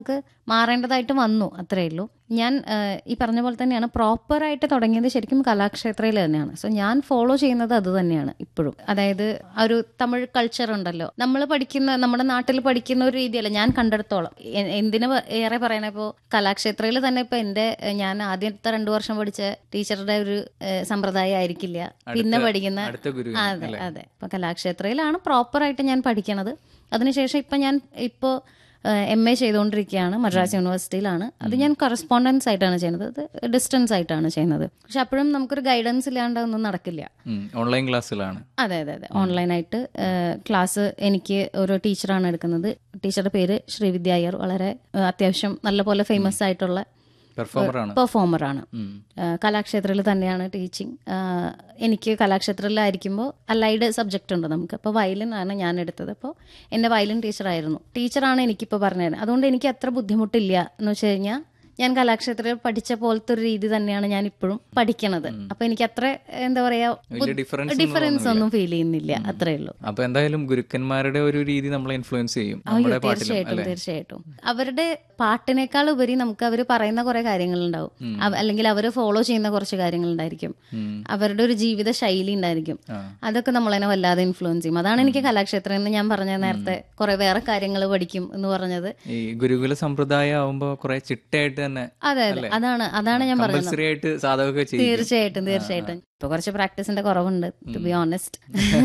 നമുക്ക് മാറേണ്ടതായിട്ട് വന്നു അത്രയേ ഉള്ളൂ ഞാൻ ആ, ഈ പറഞ്ഞ പോലെ തന്നെയാണ് പ്രോപ്പറായിട്ട് തുടങ്ങിയത് ശരിക്കും കലാക്ഷേത്രയിൽ തന്നെയാണ് സോ ഞാൻ ഫോളോ ചെയ്യുന്നത് അത് തന്നെയാണ് ഇപ്പോഴും അതായത് ആ ഒരു തമിഴ് കൾച്ചർ ഉണ്ടല്ലോ നമ്മൾ പഠിക്കുന്ന നമ്മുടെ നാട്ടിൽ പഠിക്കുന്ന ഒരു രീതിയല്ല ഞാൻ കണ്ടെടുത്തോളം എ- എന്തിനു പ- ഏറെ പറയണ ഇപ്പോൾ കലാക്ഷേത്രയിൽ തന്നെ ഇപ്പൊ എന്റെ ഏഹ്, ഞാൻ ആദ്യത്തെ രണ്ടു വർഷം പഠിച്ച ടീച്ചറുടെ ഒരു ഏഹ്, സമ്പ്രദായം ആയിരിക്കില്ല പിന്നെ പഠിക്കുന്ന അടുത്ത ഗുരു അതെ അതെ ഇപ്പൊ കലാക്ഷേത്രയിലാണ് പ്രോപ്പറായിട്ട് ഞാൻ പഠിക്കണത് അതിനുശേഷം ഇപ്പൊ ഞാൻ ഇപ്പോൾ എം എ ചെയ്തുകൊണ്ടിരിക്കുകയാണ് മദ്രാസ് യൂണിവേഴ്സിറ്റിയിലാണ് അത് ഞാൻ കറസ്പോണ്ടൻസ് ആയിട്ടാണ് ചെയ്യുന്നത് അത് ഡിസ്റ്റൻസ് ആയിട്ടാണ് ചെയ്യുന്നത് പക്ഷെ അപ്പോഴും നമുക്കൊരു ഗൈഡൻസ് ഇല്ലാണ്ട് ഒന്നും നടക്കില്ല ഓൺലൈൻ ക്ലാസ്സിലാണ് അതെ അതെ അതെ ഓൺലൈനായിട്ട് ക്ലാസ് എനിക്ക് ഒരു ടീച്ചറാണ് എടുക്കുന്നത് ടീച്ചറുടെ പേര് ശ്രീവിദ്യ അയ്യർ വളരെ ഏഹ്, അത്യാവശ്യം നല്ലപോലെ ഫേമസ് ആയിട്ടുള്ള പെർഫോമറാണ് പെർഫോമറാണ് കലാക്ഷേത്രത്തിൽ തന്നെയാണ് ടീച്ചിങ് എനിക്ക് കലാക്ഷേത്രത്തിലായിരിക്കുമ്പോൾ അലൈഡ് സബ്ജക്റ്റ് ഉണ്ട് നമുക്ക് അപ്പോൾ വയലിൻ ആണ് ഞാൻ എടുത്തത് അപ്പോൾ എൻ്റെ വയലിൻ ടീച്ചറായിരുന്നു ടീച്ചറാണ് എനിക്കിപ്പോൾ പറഞ്ഞത് അതുകൊണ്ട് എനിക്ക് അത്ര ബുദ്ധിമുട്ടില്ല എന്ന് വെച്ച് കഴിഞ്ഞാൽ ഞാൻ കലാക്ഷേത്രത്തിൽ പഠിച്ച പോലത്തെ ഒരു രീതി തന്നെയാണ് ഞാൻ ഇപ്പോഴും പഠിക്കണത് അപ്പൊ എനിക്ക് അത്ര എന്താ പറയാ വലിയ ഡിഫറൻസ് ഡിഫറൻസ് ഒന്നും ഫീൽ ചെയ്യുന്നില്ല അത്രേ ഉള്ളൂ അപ്പൊ എന്തായാലും ഗുരുക്കന്മാരുടെ ഒരു രീതി നമ്മളെ ഇൻഫ്ലുവൻസ് ചെയ്യും നമ്മുടെ പാട്ടിലും തീർച്ചയായിട്ടും അല്ലെ തീർച്ചയായിട്ടും അവരുടെ പാട്ടിനേക്കാൾ ഉപരി നമുക്ക് അവർ പറയുന്ന കുറെ കാര്യങ്ങളുണ്ടാവും അവ- അല്ലെങ്കിൽ അവർ ഫോളോ ചെയ്യുന്ന കുറച്ച് കാര്യങ്ങളുണ്ടായിരിക്കും അവരുടെ ഒരു ജീവിത ശൈലി ഉണ്ടായിരിക്കും അതൊക്കെ നമ്മളതിനെ വല്ലാതെ ഇൻഫ്ലുവൻസ് ചെയ്യും അതാണ് എനിക്ക് കലാക്ഷേത്രം എന്ന് ഞാൻ പറഞ്ഞ നേരത്തെ കുറെ വേറെ കാര്യങ്ങൾ പഠിക്കും എന്ന് പറഞ്ഞത് ഈ ഗുരുകുല സമ്പ്രദായം ആവുമ്പോ കുറെ ചിട്ടയായിട്ട് തന്നെ അതെ അതെ അതാണ് അതാണ് ഞാൻ പറയുന്നത് കമ്പൽസറി ആയിട്ട് സാധകമൊക്കെ ചെയ്യും തീർച്ചയായിട്ടും തീർച്ചയായിട്ടും ഇപ്പൊ കുറച്ച് പ്രാക്ടീസിന്റെ കുറവുണ്ട് ടു ബി ഓണസ്റ്റ്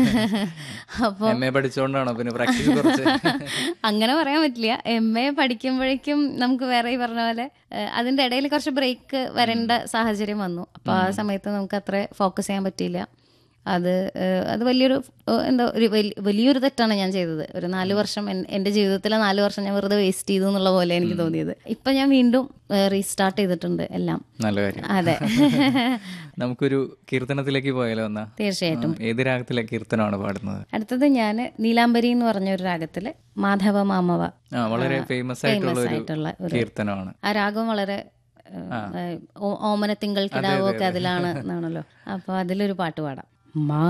അപ്പൊ എം എ പഠിച്ചോണ്ടാണോ പിന്നെ പ്രാക്ടീസ് കുറച്ച് അങ്ങനെ പറയാൻ പറ്റില്ല എം എ പഠിക്കുമ്പോഴേക്കും നമുക്ക് വേറെ ഈ പറഞ്ഞ പോലെ ഏഹ്, അതിന്റെ ഇടയിൽ കുറച്ച് ബ്രേക്ക് വരേണ്ട സാഹചര്യം വന്നു അപ്പൊ ആ സമയത്ത് നമുക്ക് അത്ര ഫോക്കസ് ചെയ്യാൻ പറ്റിയില്ല അത് ഏഹ്, അത് വലിയൊരു ഏഹ്, എന്താ ഒരു വലി- വലിയൊരു തെറ്റാണ് ഞാൻ ചെയ്തത് ഒരു നാല് വർഷം എൻ- എന്റെ ജീവിതത്തിലെ നാല് വർഷം ഞാൻ വെറുതെ വേസ്റ്റ് ചെയ്തു എന്നുള്ള പോലെ എനിക്ക് തോന്നിയത് ഇപ്പൊ ഞാൻ വീണ്ടും റീസ്റ്റാർട്ട് ചെയ്തിട്ടുണ്ട് എല്ലാം നല്ല കാര്യം അതെ നമുക്കൊരു കീർത്തനത്തിലേക്ക് പോയാലോ എന്നാ തീർച്ചയായിട്ടും ആ, ഏത് രാഗത്തിലെ കീർത്തനമാണ് പാടുന്നത് അടുത്തത് ഞാൻ നീലാംബരി എന്ന് പറഞ്ഞ ഒരു രാഗത്തില് മാധവ മാമവ ആ വളരെ ഫേമസ് ആയിട്ടുള്ള ഒരു ആയിട്ടുള്ള ഒരു കീർത്തനമാണ് ആ രാഗം വളരെ ഏഹ്, ഓ- ഓമന തിങ്കൾ കിടാവോ ഒക്കെ അതിലാണ് എന്നാണല്ലോ അപ്പൊ അതിലൊരു പാട്ട് പാടാം മാ